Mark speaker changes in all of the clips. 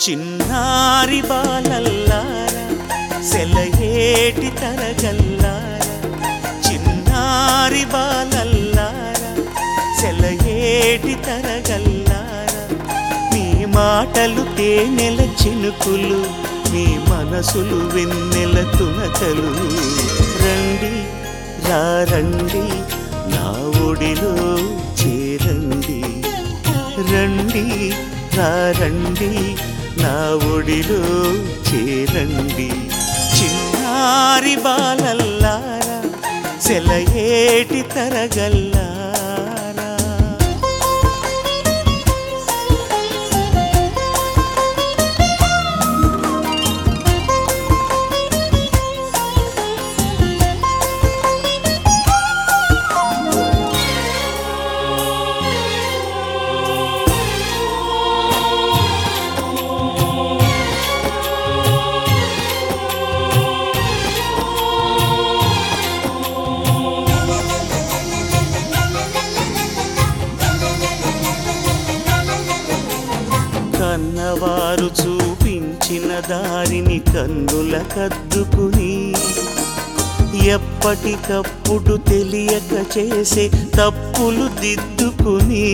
Speaker 1: చిన్నారి బాలల్లారా సెలయేటి తరగల్లారా చిన్నారి బాలల్లారా సెలయేటి తరగల్లారా మీ మాటలు తేనెల చినుకులు మీ మనసులు వెన్నెల తునకలు రండి రండి నా ఒడిలో చేరండి రండి రండి నా ఒడిలో చేరండి చిన్నారి బాలల్లారా సెలయేటి తరగల్లారా కన్నవారు చూపించిన దారిని కన్నుల కద్దుకుని ఎప్పటికప్పుడు తెలియక చేసే తప్పులు దిద్దుకుని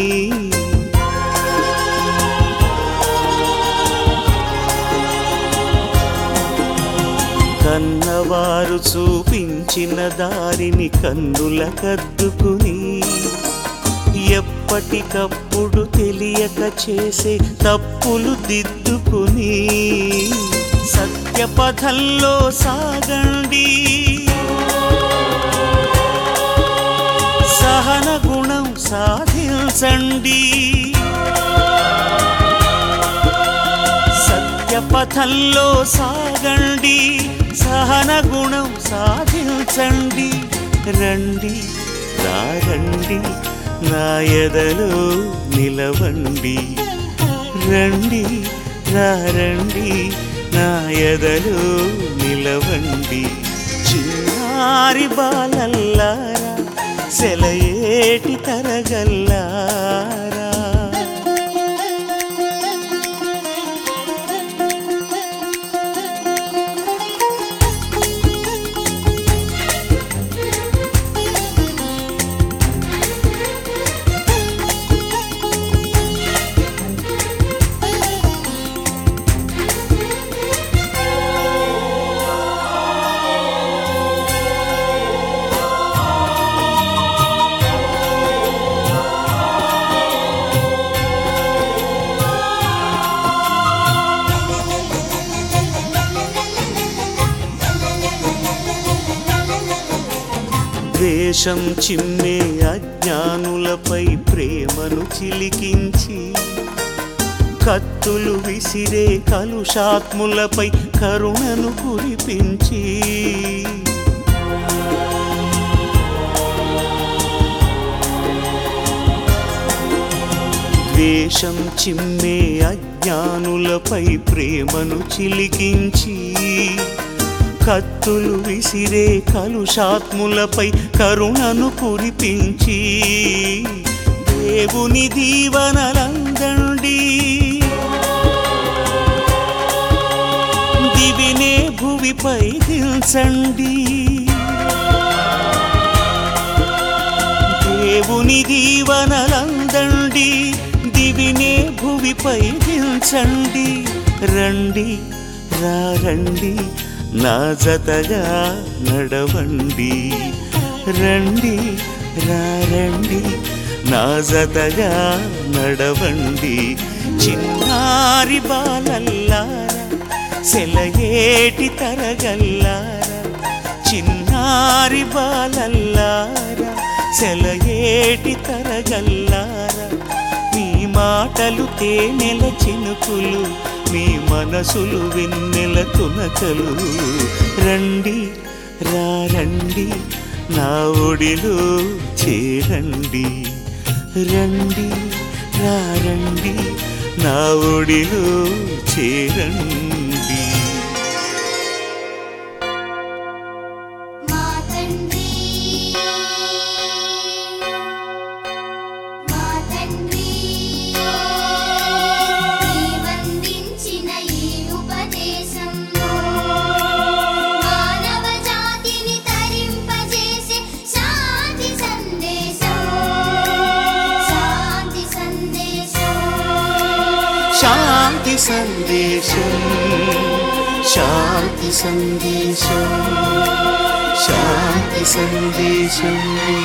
Speaker 1: కన్నవారు చూపించిన దారిని కన్నుల కద్దుకుని ఎప్పటికప్పుడు తెలియక చేసే తప్పులు దిద్దుకుని సత్యపథంలో సాగండి సహన గుణం సాధించండి సత్యపథంలో సాగండి సహన గుణం సాధించండి రండి రండి నా ఎదలో నిలవండి రండి రండి నా ఎదలో నిలవండి చిన్నారి బాలల్లారా సెలయేటి తరగల్లారా ద్వేషం చిమ్మే అజ్ఞానులపై ప్రేమను చిలికించి కత్తులు విసిరే కలుషాత్ములపై కరుణను కురిపించి ద్వేషం చిమ్మే అజ్ఞానులపై ప్రేమను చిలికించి కత్తులు విసిరే కలుషాత్ములపై కరుణను కురిపించి దేవుని దీవనలందండి దివినే భువిపై దిల్చండి దేవుని దీవనలందండి దివినే భువిపై దిల్చండి రండి రండి నా జతగా నడవండి రండి రండి నా జతగా నడవండి చిన్నారి బాలల్లారా సెలయేటి తరగల్లారా చిన్నారి బాలల్లారా సెలయేటి తరగల్లారా మీ మాటలు తేనెల చినుకులు మీ మనసులు వెన్నెల తునకలు రండి రండి నా ఒడిలో చేరండి రండి రండి నా ఒడిలో చేరండి
Speaker 2: మా తండ్రి మా తండ్రి నీవందించిన
Speaker 1: శాంతి సందేశం శాంతి సందేశం శాంతి సందేశం